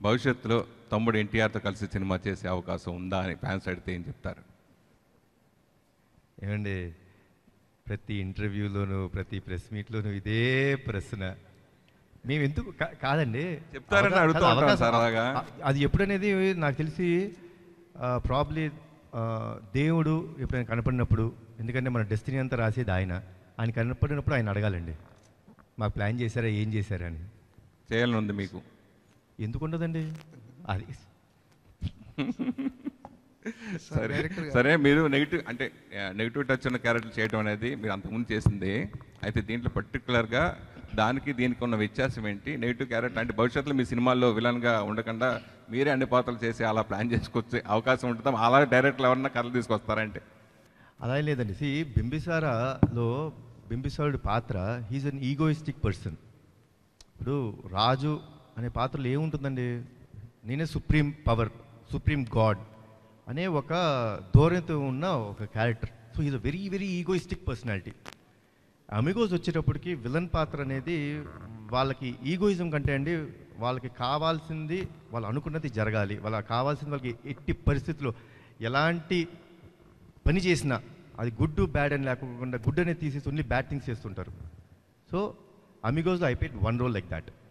భవిష్యత్తులో తమ్ముడు ఎన్టీఆర్తో కలిసి సినిమా చేసే అవకాశం ఉందా అని ఫ్యాన్స్ అడిగితే ఏం చెప్తారు ఏమండి ప్రతి ఇంటర్వ్యూలోను ప్రతి ప్రెస్ మీట్లోను ఇదే ప్రశ్న మేము ఎందుకు కా- కాదండి చెప్తారని అవకా- అడుగుతూ కాదు, ఉంటాం అవకాశం- సార్ అలాగా. అ- అది ఎప్పుడనేది నాకు తెలిసి ప్రాబ్లీ దేవుడు ఎప్పుడైనా కనపడినప్పుడు ఎందుకంటే మన డెస్టినీ అంతా రాసేది ఆయన ఆయన కనపడినప్పుడు ఆయన అడగాలండి మాకు ప్లాన్ చేశారా ఏం చేశారా అని చేయాలని ఉంది మీకు ఎందుకు ఉండదండి అది సరే సరే మీరు నెగిటివ్ అంటే నెగిటివ్ టచ్ ఉన్న క్యారెక్టర్ చేయడం అనేది మీరు అంతకుముందు చేసింది అయితే దీంట్లో పర్టికులర్గా దానికి దీనికి ఉన్న వ్యత్యాసం ఏంటి నెగిటివ్ క్యారెక్టర్ అంటే భవిష్యత్తులో మీ సినిమాల్లో విలన్గా ఉండకుండా మీరే అన్ని పాత్రలు చేసి అలా ప్లాన్ చేసుకొచ్చే అవకాశం ఉంటుందా అలా డైరెక్ట్లు ఎవరన్నా కథలు తీసుకొస్తారంటే అలా ఏం లేదండి సి బింబిసారాలో బింబిసారుడి పాత్ర హీజ్ అన్ ఈగోయిస్టిక్ పర్సన్ ఇప్పుడు రాజు అనే పాత్రలో ఏముంటుందండి నేనే సుప్రీం పవర్ సుప్రీం గాడ్ అనే ఒక ధోరణితో ఉన్న ఒక character so is a very very egoistic personality Amigos వచ్చేటప్పటికి విలన్ పాత్ర అనేది వాళ్ళకి ఈగోయిజం కంటే అండి వాళ్ళకి కావాల్సింది వాళ్ళు అనుకున్నది జరగాలి వాళ్ళకి కావాల్సింది వాళ్ళకి ఎట్టి పరిస్థితుల్లో ఎలాంటి పని చేసినా అది గుడ్ బ్యాడ్ అని లేకుండా గుడ్ అనేది తీసేసి ఓన్లీ బ్యాడ్ థింగ్స్ చేస్తుంటారు సో అమిగోస్లో I paid one role like that